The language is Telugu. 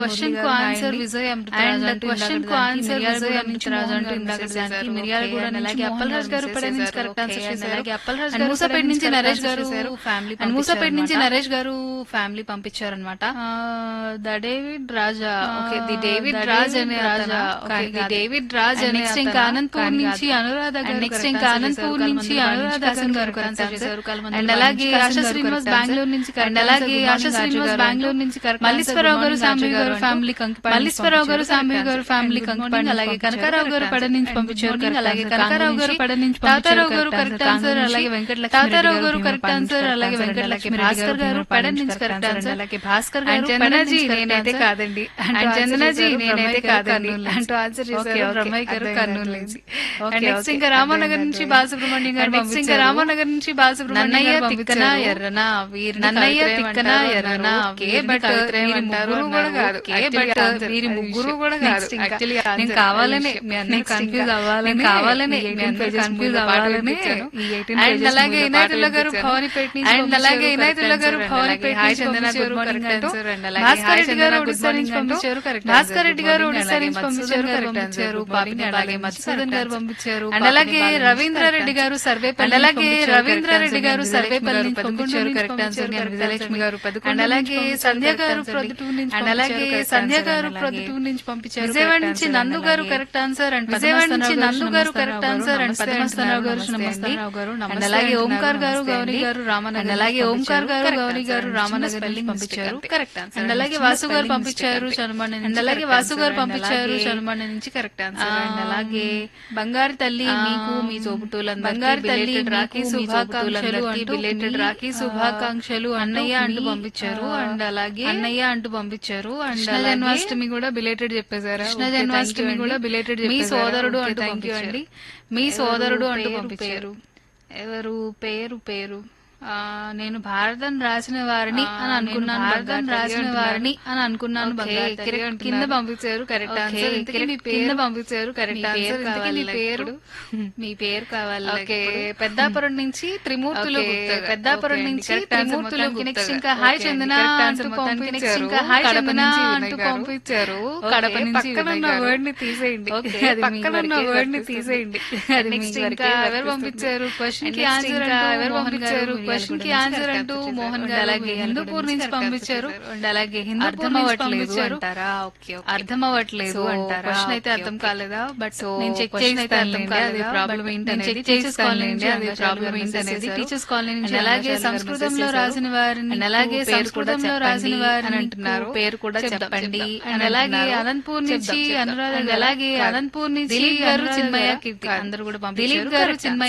క్వశ్చన్ కు ఆన్సర్ విజయ్ అమృతరాజ్ అంటూ క్వశ్చన్ కు ఆన్సర్ విజయ్ అమృతరాజ్ అంటూ ఇందాక దానికి మిరియాల కూడా అలాగే అప్పలరాజ్ గారు పడే నుంచి కరెక్ట్ ఆన్సర్ చేశారు అలాగే అప్పలరాజ్ గారు మూసపేట నుంచి నరేష్ గారు ఫ్యామిలీ అండ్ మూసపేట నుంచి నరేష్ గారు ఫ్యామిలీ పంపించారనమాట the David Raja okay the David Raj అనే రాజా ది డేవిడ్ రాజ్ అనే నెక్స్ట్ ఇంకా ఆనంద్పూర్ నుంచి అనురాధ గారు నెక్స్ట్ ఇంకా ఆనంద్పూర్ నుంచి అనురాధ హాసన్ గారు కరెక్ట్ చేశారు అండ్ అలాగే ఆశా శ్రీనివాస్ బెంగళూరు నుంచి అండ్ అలాగే ఆశా శ్రీనివాస్ బెంగళూరు నుంచి మల్లీశ్వరరావు గారు సాంబయ్య గారు ఫ్యామిలీ మల్లీశ్వరరావు గారు సాంబయ్య గారు ఫ్యామిలీ కంకిపాడి అలాగే కనకారావు గారు పడ నుంచి పంపించారు అలాగే కనకారావు గారు పడ నుంచి తాతారావు గారు కరెక్ట్ ఆన్సర్ అలాగే వెంకటలక్ష్మి తాతారావు గారు కరెక్ట్ ఆన్సర్ అలాగే వెంకటలక్ష్మి భాస్కర్ గారు పడ నుంచి కరెక్ట్ ఆన్సర్ అలాగే భాస్కర్ గారు చందనాజీ నేనైతే కాదండి అండ్ చందనాజీ నేనైతే కాదండి అంటూ ఆన్సర్ చేశారు రమయ్య గారు కర్నూలు నుంచి అండ్ నెక్స్ట్ ఇంకా రామనగర్ నుంచి బాలసుబ్రహ్మణ్యం గారు నెక్స్ట్ ఇంకా రామనగర్ నుంచి బాలసుబ్రహ్మణ్యం గారు తిక్కన ఎర్రన వీరి నన్నయ్య తిక్కన ఎర్రన ఓకే బట్ వీరి ముగ్గురు కూడా కాదు ఓకే బట్ వీరి ముగ్గురు కూడా కాదు యాక్చువల్లీ నేను కావాలనే మీ అందరూ కన్ఫ్యూజ్ అవ్వాలని కావాలనే మీ అందరూ కన్ఫ్యూజ్ అవ్వాలని అండ్ అలాగే ఇనాయతుల్లా గారు భవానీపేట నుంచి అండ్ అలాగే Inayatullah garu Bhavanipeta hi Chandana good morning అంటూ భాస్కర్ రెడ్డి గారు ఒడిశా నుంచి పంపించారు కరెక్ట్ భాస్కర్ రెడ్డి గారు ఒడిశా నుంచి పంపించారు కరెక్ట్ పంపించారు పాపిని అలాగే మధుసూదన్ గారు పంపించారు అండ్ అలాగే రవీంద్ర రెడ్డి గారు సర్వే అండ్ అలాగే రవీంద్ర రెడ్డి గారు సర్వేపల్లి నుంచి పంపించారు కరెక్ట్ ఆన్సర్ విజయలక్ష్మి గారు అండ్ అలాగే సంధ్య గారు ప్రొద్దుటూ నుంచి అండ్ అలాగే సంధ్య గారు ప్రొద్దుటూ నుంచి పంపించారు విజయవాడ నుంచి నందు గారు కరెక్ట్ ఆన్సర్ అండ్ విజయవాడ నుంచి నందు గారు కరెక్ట్ ఆన్సర్ అండ్ పద్మస్తరావు గారు నమస్తరావు గారు అండ్ అలాగే ఓంకార్ గారు గౌరీ గారు రామన్ అండ్ అలాగే ఓంకార్ గారు గౌరీ గారు రామన్ స్పెల్లింగ్ పంపించారు కరెక్ట్ ఆన్సర్ అండ్ అలాగే వాసు గారు పంపించారు చనుమణ అండ్ అలాగే వాసు గారు పంపించారు చనుమణ నుంచి కరెక్ట్ ఆన్సర్ అండ్ అలాగే బంగారు తల్లి మీకు మీ తోబుటూలందరికీ బంగారు తల్లి రాఖీ శుభాకాంక్షలు అంటూ బిలేటెడ్ రాఖీ శుభాకాంక్షలు అన్నయ్య అంటూ పంపించారు అండ్ అలాగే అన్నయ్య అంటూ పంపించారు అండ్ జన్మాష్టమి కూడా బిలేటెడ్ చెప్పేశారు కృష్ణ జన్మాష్టమి కూడా బిలేటెడ్ మీ సోదరుడు అంటూ థ్యాంక్ యూ అండి మీ సోదరుడు అంటూ పంపించారు ఎవరు పేరు పేరు ఆ నేను భారతం రాసిన వారిని అని అనుకున్నాను భారతం రాసిన వారిని అని అనుకున్నాను కింద పంపించారు కరెక్ట్ ఆన్సర్ మీ కింద పంపించారు కరెక్ట్ ఆన్సర్ మీ పేరు మీ పేరు కావాలి ఓకే పెద్దాపురం నుంచి త్రిమూర్తులు పెద్దాపురం నుంచి త్రిమూర్తులు నెక్స్ట్ ఇంకా హాయ్ చందన అంటూ పంపించారు ఇంకా హాయ్ చందన అంటూ పంపించారు కడప నుంచి పక్కన ఉన్న వర్డ్ ని తీసేయండి పక్కన ఉన్న వర్డ్ ని తీసేయండి అది నెక్స్ట్ ఇంకా ఎవరు పంపించారు క్వశ్చన్ కి ఆన్సర్ ఎవరు పంపించారు క్వశ్చన్ కి ఆన్సర్ అంటూ మోహన్ గారు అలాగే హిందూపూర్ నుంచి పంపించారు అండ్ అలాగే హిందూపూర్ నుంచి పంపించారు అర్థం అవ్వట్లేదు అంటారా క్వశ్చన్ అయితే అర్థం కాలేదా బట్ నేను చెక్ చేసి అర్థం కాలేదు ప్రాబ్లం ఏంటనేది టీచర్స్ కాలనీ అది ప్రాబ్లం ఏంటనేది టీచర్స్ కాలనీ నుంచి అలాగే సంస్కృతంలో రాసిన వారిని అలాగే సంస్కృతంలో రాసిన వారిని అంటున్నారు పేరు కూడా చెప్పండి అండ్ అలాగే అనంతపూర్ నుంచి అనురాధ అలాగే అనంతపూర్ నుంచి గారు చిన్మయ కీర్తి అందరూ కూడా పంపించారు దిలీప్ గారు చిన్మయ